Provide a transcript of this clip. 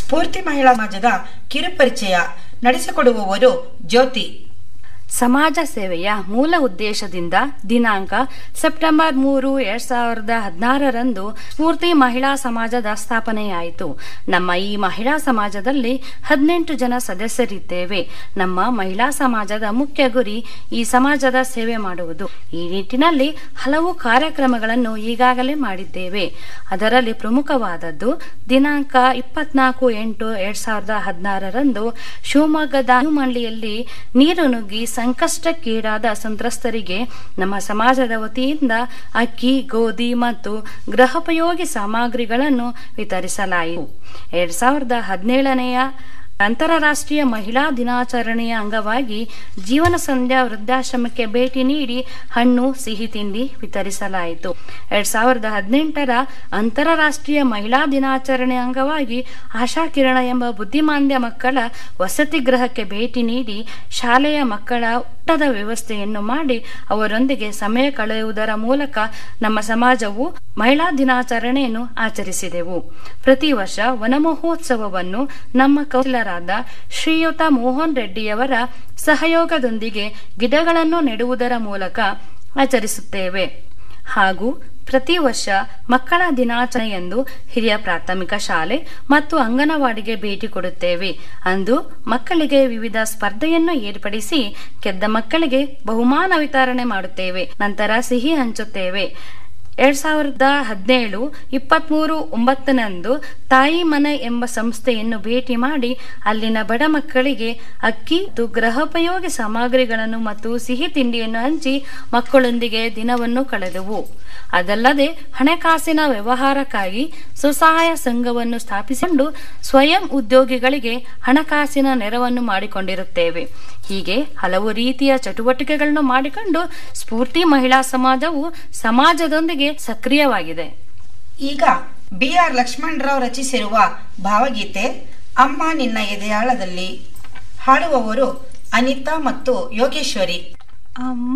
ಸ್ಫೂರ್ತಿ ಮಹಿಳಾ ಸಮಾಜದ ಕಿರುಪರಿಚಯ ನಡೆಸಿಕೊಡುವವರು ಜ್ಯೋತಿ ಸಮಾಜ ಸೇವೆಯ ಮೂಲ ಉದ್ದೇಶದಿಂದ ದಿನಾಂಕ ಸೆಪ್ಟೆಂಬರ್ ಮೂರು ಎರಡ್ ಸಾವಿರದ ಹದಿನಾರರಂದು ಸ್ಫೂರ್ತಿ ಮಹಿಳಾ ಸಮಾಜದ ಸ್ಥಾಪನೆಯಾಯಿತು ನಮ್ಮ ಈ ಮಹಿಳಾ ಸಮಾಜದಲ್ಲಿ ಹದಿನೆಂಟು ಜನ ಸದಸ್ಯರಿದ್ದೇವೆ ನಮ್ಮ ಮಹಿಳಾ ಸಮಾಜದ ಮುಖ್ಯ ಗುರಿ ಈ ಸಮಾಜದ ಸೇವೆ ಮಾಡುವುದು ಈ ನಿಟ್ಟಿನಲ್ಲಿ ಹಲವು ಕಾರ್ಯಕ್ರಮಗಳನ್ನು ಈಗಾಗಲೇ ಮಾಡಿದ್ದೇವೆ ಅದರಲ್ಲಿ ಪ್ರಮುಖವಾದದ್ದು ದಿನಾಂಕ ಇಪ್ಪತ್ನಾಲ್ಕು ಎಂಟು ಎರಡ್ ಸಾವಿರದ ಹದಿನಾರರಂದು ಶಿವಮೊಗ್ಗದ ಮಂಡ್ಲಿಯಲ್ಲಿ ನೀರು ನುಗ್ಗಿ ಸಂಕಷ್ಟಕ್ಕೀಡಾದ ಸಂತ್ರಸ್ತರಿಗೆ ನಮ್ಮ ಸಮಾಜದ ವತಿಯಿಂದ ಅಕ್ಕಿ ಗೋಧಿ ಮತ್ತು ಗೃಹೋಪಯೋಗಿ ಸಾಮಗ್ರಿಗಳನ್ನು ವಿತರಿಸಲಾಯಿತು ಎರಡ್ ಸಾವಿರದ ಹದಿನೇಳನೆಯ ಅಂತಾರಾಷ್ಟ್ರೀಯ ಮಹಿಳಾ ದಿನಾಚರಣೆಯ ಅಂಗವಾಗಿ ಜೀವನ ಸಂಧ್ಯಾ ವೃದ್ಧಾಶ್ರಮಕ್ಕೆ ಭೇಟಿ ನೀಡಿ ಹಣ್ಣು ಸಿಹಿ ತಿಂಡಿ ವಿತರಿಸಲಾಯಿತು ಎರಡ್ ಸಾವಿರದ ಹದಿನೆಂಟರ ಅಂತಾರಾಷ್ಟ್ರೀಯ ಮಹಿಳಾ ದಿನಾಚರಣೆ ಅಂಗವಾಗಿ ಆಶಾಕಿರಣ ಎಂಬ ಬುದ್ಧಿಮಾಂದ್ಯ ಮಕ್ಕಳ ವಸತಿ ಗೃಹಕ್ಕೆ ಭೇಟಿ ನೀಡಿ ಶಾಲೆಯ ಮಕ್ಕಳ ಊಟದ ವ್ಯವಸ್ಥೆಯನ್ನು ಮಾಡಿ ಅವರೊಂದಿಗೆ ಸಮಯ ಕಳೆಯುವುದರ ಮೂಲಕ ನಮ್ಮ ಸಮಾಜವು ಮಹಿಳಾ ದಿನಾಚರಣೆಯನ್ನು ಆಚರಿಸಿದೆವು ಪ್ರತಿ ವರ್ಷ ವನಮಹೋತ್ಸವವನ್ನು ನಮ್ಮ ಕೌಶಲರಾದ ಶ್ರೀಯುತ ಮೋಹನ್ ರೆಡ್ಡಿಯವರ ಸಹಯೋಗದೊಂದಿಗೆ ಗಿಡಗಳನ್ನು ನೆಡುವುದರ ಮೂಲಕ ಆಚರಿಸುತ್ತೇವೆ ಹಾಗೂ ಪ್ರತಿ ವರ್ಷ ಮಕ್ಕಳ ದಿನಾಚರಣೆಯಂದು ಹಿರಿಯ ಪ್ರಾಥಮಿಕ ಶಾಲೆ ಮತ್ತು ಅಂಗನವಾಡಿಗೆ ಭೇಟಿ ಕೊಡುತ್ತೇವೆ ಅಂದು ಮಕ್ಕಳಿಗೆ ವಿವಿಧ ಸ್ಪರ್ಧೆಯನ್ನು ಏರ್ಪಡಿಸಿ ಗೆದ್ದ ಮಕ್ಕಳಿಗೆ ಬಹುಮಾನ ವಿತರಣೆ ಮಾಡುತ್ತೇವೆ ನಂತರ ಸಿಹಿ ಹಂಚುತ್ತೇವೆ ಎರಡ್ ಸಾವಿರದ ಹದಿನೇಳು ಇಪ್ಪತ್ಮೂರು ಒಂಬತ್ತರಂದು ತಾಯಿ ಮನೆ ಎಂಬ ಸಂಸ್ಥೆಯನ್ನು ಭೇಟಿ ಮಾಡಿ ಅಲ್ಲಿನ ಬಡ ಮಕ್ಕಳಿಗೆ ಅಕ್ಕಿ ಮತ್ತು ಗೃಹೋಪಯೋಗಿ ಸಾಮಗ್ರಿಗಳನ್ನು ಮತ್ತು ಸಿಹಿ ತಿಂಡಿಯನ್ನು ಹಂಚಿ ಮಕ್ಕಳೊಂದಿಗೆ ದಿನವನ್ನು ಕಳೆದೆವು ಅದಲ್ಲದೆ ಹಣಕಾಸಿನ ವ್ಯವಹಾರಕ್ಕಾಗಿ ಸ್ವಸಹಾಯ ಸಂಘವನ್ನು ಸ್ಥಾಪಿಸಿಕೊಂಡು ಸ್ವಯಂ ಉದ್ಯೋಗಿಗಳಿಗೆ ಹಣಕಾಸಿನ ನೆರವನ್ನು ಮಾಡಿಕೊಂಡಿರುತ್ತೇವೆ ಹೀಗೆ ಹಲವು ರೀತಿಯ ಚಟುವಟಿಕೆಗಳನ್ನು ಮಾಡಿಕೊಂಡು ಸ್ಫೂರ್ತಿ ಮಹಿಳಾ ಸಮಾಜವು ಸಮಾಜದೊಂದಿಗೆ ಸಕ್ರಿಯವಾಗಿದೆ ಈಗ ಬಿ ಆರ್ ಲಕ್ಷ್ಮಣರಾವ್ ರಚಿಸಿರುವ ಭಾವಗೀತೆ ಅಮ್ಮ ನಿನ್ನ ಎದೆಯಾಳದಲ್ಲಿ ಹಾಡುವವರು ಅನಿತಾ ಮತ್ತು ಯೋಗೇಶ್ವರಿ ಅಮ್ಮ